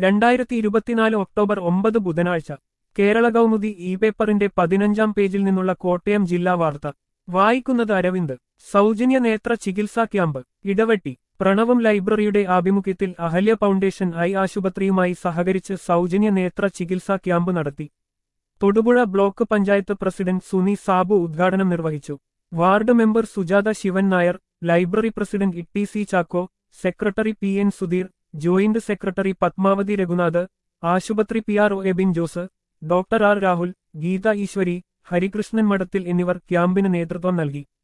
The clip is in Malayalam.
രണ്ടായിരത്തി ഇരുപത്തിനാല് ഒക്ടോബർ ഒമ്പത് ബുധനാഴ്ച കേരള കൗമുദി ഇ പേപ്പറിന്റെ പതിനഞ്ചാം പേജിൽ നിന്നുള്ള കോട്ടയം ജില്ലാ വാർത്ത വായിക്കുന്നത് അരവിന്ദ് സൗജന്യ നേത്ര ചികിത്സാ ക്യാമ്പ് ഇടവെട്ടി പ്രണവം ലൈബ്രറിയുടെ ആഭിമുഖ്യത്തിൽ അഹല്യ ഫൗണ്ടേഷൻ ഐ ആശുപത്രിയുമായി സഹകരിച്ച് സൗജന്യ നേത്ര ചികിത്സാ ക്യാമ്പ് നടത്തി തൊടുപുഴ ബ്ലോക്ക് പഞ്ചായത്ത് പ്രസിഡന്റ് സുനി സാബു ഉദ്ഘാടനം നിർവഹിച്ചു ward member Sujatha Sivan Nair library president Itty C Chacko secretary P N Sudheer joint secretary Padmavathi Raghunath ആശുപത്രി P R O Abin Jose doctor R Rahul Geetha Eswari Harikrishnan Madathil എന്നിവർ ക്യാമ്പിന് നേതൃത്വം നൽകി